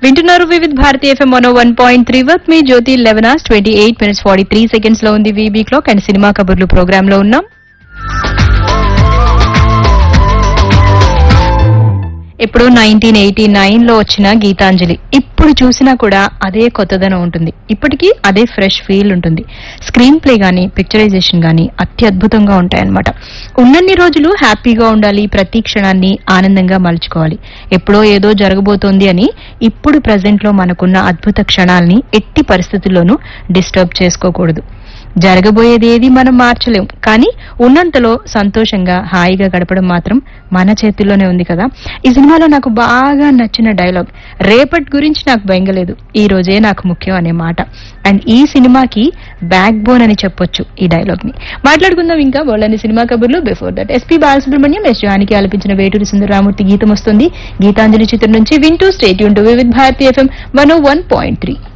వింటున్నారు Vividh Bharati FM one one point three వర్క్ మీ Jyothi eleven hours twenty eight minutes forty three seconds లో ఉంది వీబీ క్లాక్ అండ్ సినిమా కబుర్లు ప్రోగ్రామ్ లో ఉన్నాం ఇప్పుడు నైన్టీన్ ఎయిటీ నైన్ లో వచ్చిన గీతాంజలి ఇప్పుడు చూసినా కూడా అదే కొత్తదనం ఉంటుంది ఇప్పటికీ అదే ఫ్రెష్ ఫీల్ ఉంటుంది స్క్రీన్ ప్లే గానీ పిక్చరైజేషన్ గానీ అత్యద్భుతంగా ఉంటాయన్నమాట ఉన్నన్ని రోజులు హ్యాపీగా ఉండాలి ప్రతి క్షణాన్ని ఆనందంగా మలుచుకోవాలి ఎప్పుడో ఏదో జరగబోతోంది అని ఇప్పుడు ప్రజెంట్ లో మనకున్న అద్భుత క్షణాల్ని ఎట్టి పరిస్థితుల్లోనూ డిస్టర్బ్ చేసుకోకూడదు జరగబోయేది ఏది మనం మార్చలేం కానీ ఉన్నంతలో సంతోషంగా హాయిగా గడపడం మాత్రం మన చేతుల్లోనే ఉంది కదా ఈ సినిమాలో నాకు బాగా నచ్చిన డైలాగ్ రేపటి గురించి నాకు బెంగలేదు ఈ రోజే నాకు ముఖ్యం అనే మాట అండ్ ఈ సినిమాకి బ్యాక్ బోన్ అని చెప్పొచ్చు ఈ డైలాగ్ ని మాట్లాడుకుందాం ఇంకా వాళ్ళని సినిమా కబుర్లు before that SP Balasubrahmanyam S Janaki ఆలపించిన వేటూరి సుందరరామూర్తి గీతం వస్తుంది గీతాంజలి చిత్రం నుంచి వింటూ స్టేట్ యూన్ to with Bharati FM one one point three